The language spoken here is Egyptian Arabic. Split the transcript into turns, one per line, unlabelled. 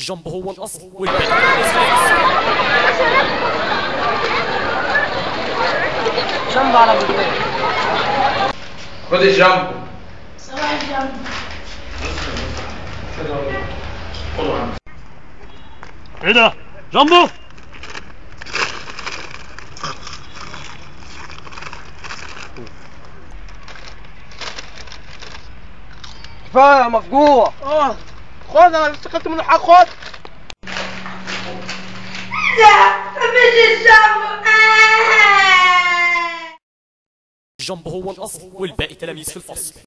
جنبه هو الأصل والباقي تلاميذ في الفصل
جنب على بطول
خد الجامبو
صباح الجنب
ايه ده جنبه
كفايه مفجوع
اه خد انا لسه خدت منه حاجه خد
لا مش الجنب
جنبه هو الأصل والباقي تلاميذ في الفصل